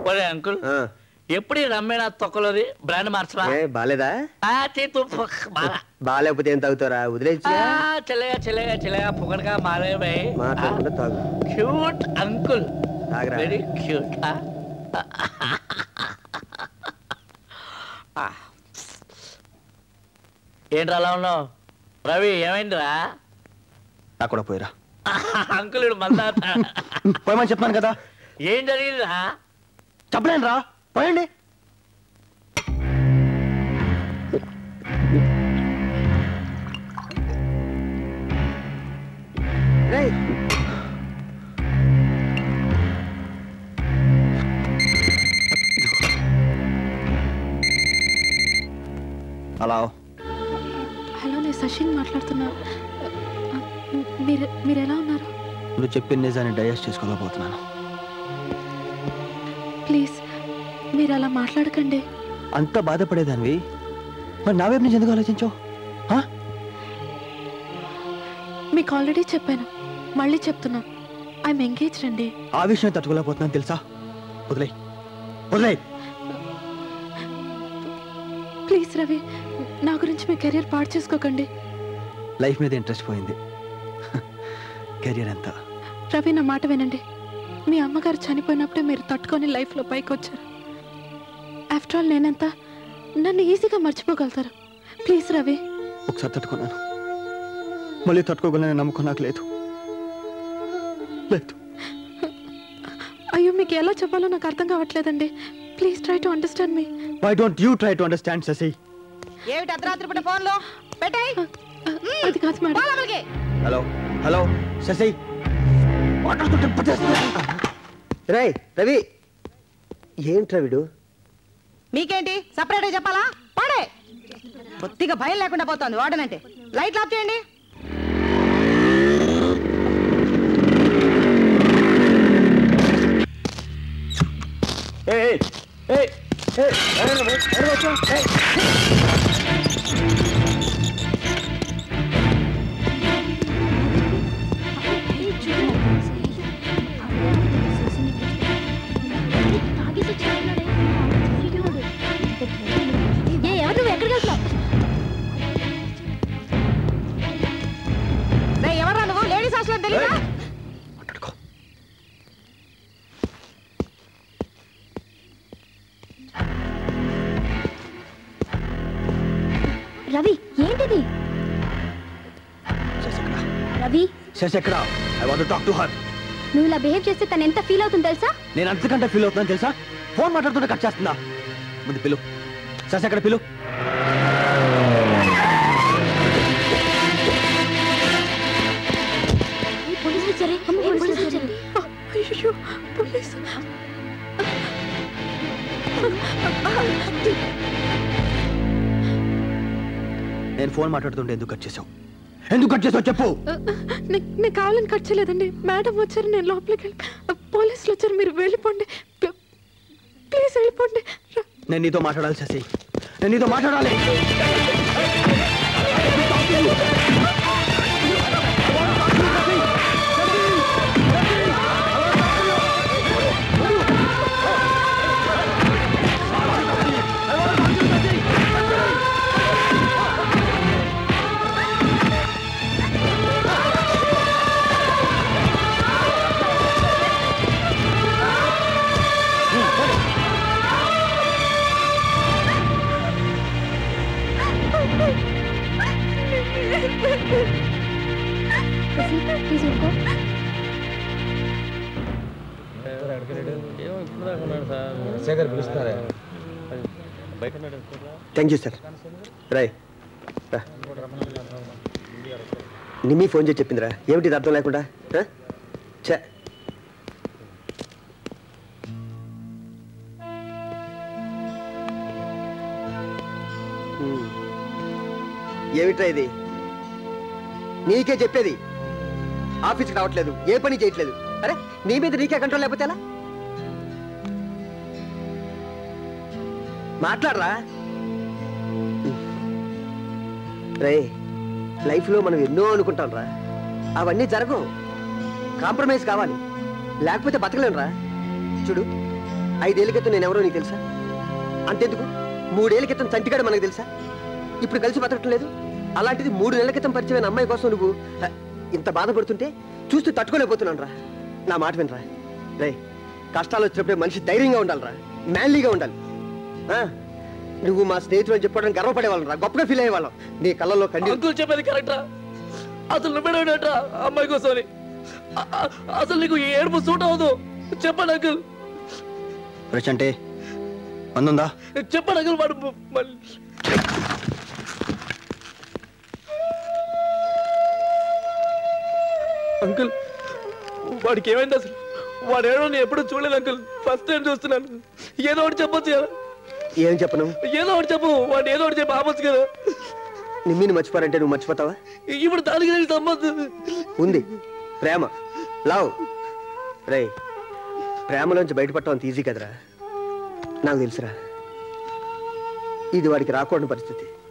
ఒరే అంకుల్ ఆ, ఎప్పుడు ఈ రమ్మేనా తొక్కలోది బ్రాండ్ మార్చరా ఏ బాలేదా ఆ, చేతు ఫక్ బాగా. బాగాలేకపోతే ఏం తాగుతారా వదిలేచ్చు ఆ, చెల్లగా చెల్లగా చెల్లగా పొగడగా మారే భాయ్ మాట్లాడకుండా తాగు క్యూట్ అంకుల్ తాగరా వెరీ క్యూట్ ఏంట్రా అలా ఉన్నావు రవి ఏమైందిరా అక్కడ పోయిరా అంకుల్ ఇడు మళ్ళా పోయమని చెప్పాను కదా ఏం జరిగిందిరా చెప్పలేను రా పోయండి రేయ్, అలా హలో నేను సచిన్ మాట్లాడుతున్నా మీరు మీరు ఎలా ఉన్నారు నువ్వు చెప్పిన నిజాన్ని డైజెస్ట్ చేసుకోలేకపోతున్నాను ప్లీజ్ మీరు అలా మాట్లాడకండి అంత బాధపడేదానివి మరి నా వైపు నుంచి ఎందుకు ఆలోచించావు ఆ? మీకు ఆల్రెడీ చెప్పాను మళ్ళీ చెప్తున్నా ఐఎమ్ ఎంగేజ్ అండి ఆ విషయం తట్టుకోలేకపోతున్నాను తెలుసా వదిలే వదిలే ప్లీజ్ రవి నా గురించి మీ కెరీర్ పాడు చేసుకోకండి లైఫ్ మీద ఇంట్రెస్ట్ పోయింది కెరియర్ ఎంత రవి నా మాట వినండి మీ అమ్మగారు చనిపోయినప్పుడే మీరు తట్టుకొని లైఫ్లో పైకి వచ్చారు ఆఫ్టర్ ఆల్ నేనెంత నన్ను ఈజీగా మర్చిపోగలుగుతారు ప్లీజ్ రవి ఒకసారి తట్టుకున్నాను మళ్ళీ తట్టుకోగలనే నమ్మకం నాకు లేదు లేదు అయ్యో మీకు ఎలా చెప్పాలో నాకు అర్థం కావట్లేదండి please try to understand me why don't you try to understand Shashi ఏమిటి అర్ధరాత్రి పూట ఫోన్లో పెట్టాయి అది కాదు మేడం హలో హలో శశి మాట్లాడుతుంటే పట్టేస్తున్నా. రేయ్ రవి ఏంట్రా వీడు మీకేంటి సపరేట్ చెప్పాలా పాడే కొద్దిగా భయం లేకుండా పోతోంది వాడనంటే లైట్ ఆఫ్ చేయండి ఏయ్, ఏయ్, ఏయ్, ఎవరు నువ్వు? ఎవరు వచ్చావు? ఏయ్. ఏ ఎవరు నువ్వు ఎక్కడికి వెళ్తున్నావు రేయ్, ఎవర్రా నువ్వు లేడీస్ హాస్టల్ తెలియదా మాట్లాడుకో రవి ఏంటిది శశి ఎక్కడ రవి శశి ఎక్కడ I want talk to her నువ్వు ఇలా బిహేవ్ చేస్తే తను ఎంత ఫీల్ అవుతుంది తెలుసా నేను అంతకంటే ఫీల్ అవుతున్నాను తెలుసా ఫోన్ మాట్లాడుతుంటే కట్ చేస్తుందా ముందు పిలు శశి ఎక్కడ పిలు పోలీసులు వచ్చారే అమ్మ, పోలీసులు వచ్చారే అయ్యో పోలీసు నేను ఫోన్ మాట్లాడుతుంటే ఎందుకు కట్ చేసావు ఎందుకు కట్ చేసావు చెప్పు నే- నేను కావాలని కట్ చేయలేదండి మేడం వచ్చారు నేను లోపలికి వెళ్ళి పోలీసులు వచ్చారు మీరు వెళ్ళిపోండి ప్ల- ప్లీజ్ వెళ్ళిపోండి ర- నేను నీతో మాట్లాడాలి శశి నేను నీతో మాట్లాడాలి ప్లీజ్ ఊరుకో థ్యాంక్ యూ సార్ రాయ్ రా. నిమ్మి ఫోన్ చేసి చెప్పిందిరా ఏమిటి ఇది అర్థం లేకుండా ఆ? ఛే హ్మ్. ఏమిట్రా ఇది నీకే చెప్పేది ఆఫీస్కి రావట్లేదు ఏ పని చేయట్లేదు అరే నీ మీద నీకే కంట్రోల్ లేకపోతే ఎలా మాట్లాడరా రే లైఫ్లో మనం ఎన్నో అనుకుంటాం రా అవన్నీ జరగవు కాంప్రమైజ్ కావాలి లేకపోతే బతకలేం రా చూడు ఐదేళ్ల క్రితం నేను ఎవరో నీకు తెలుసా అంతెందుకు మూడేళ్ల క్రితం చంటిగాడు మనకు తెలుసా ఇప్పుడు కలిసి బతకటం లేదు అలాంటిది మూడు నెలల క్రితం పరిచయమైన అమ్మాయి కోసం నువ్వు ఆ, ఇంత బాధపడుతుంటే చూస్తూ తట్టుకోలేకపోతున్నాను రా నా మాట వినరా రే కష్టాలు వచ్చినప్పుడే మనిషి ధైర్యంగా ఉండాలిరా మ్యాన్లీగా ఉండాలి ఆ, నువ్వు మా స్నేహితులు అని చెప్పుకోవడానికి గర్వపడేవాళ్ళం రా గొప్పగా ఫీల్ అయ్యేవాళ్ళం నీ కళ్ళల్లో కండి అంకుల్ చెప్పేది కరెక్టా అసలు నువ్వేడేటరా అమ్మాయి కోసమని అ- అ- అసలు నీకు ఈ ఏడుపు సూట్ అవ్వదు చెప్పండి అంకుల్ అంటే మందుందా చెప్పండి అంకుల్ వాడు మ- మళ్ళీ అంకుల్ వాడికి ఏమైంది అసలు వాడు ఏడో నేను ఎప్పుడు చూడలేదు అంకుల్ ఫస్ట్ టైం చూస్తున్నాను ఏదో ఒకటి చెప్పొచ్చు కదా ఏం చెప్పను ఏదో ఒకటి చెప్పు వాడు ఏదో ఒకటి చెప్పి ఆపొచ్చు కదా నిమ్మిని మర్చిపోరంటే నువ్వు మర్చిపోతావా ఇప్పుడు దానికి దీనికి సంబంధం ఉంది ప్రేమ లవ్ రే ప్రేమలోంచి బయటపడటం అంత ఈజీ కదరా నాకు తెలుసురా ఇది వాడికి రాకూడని పరిస్థితి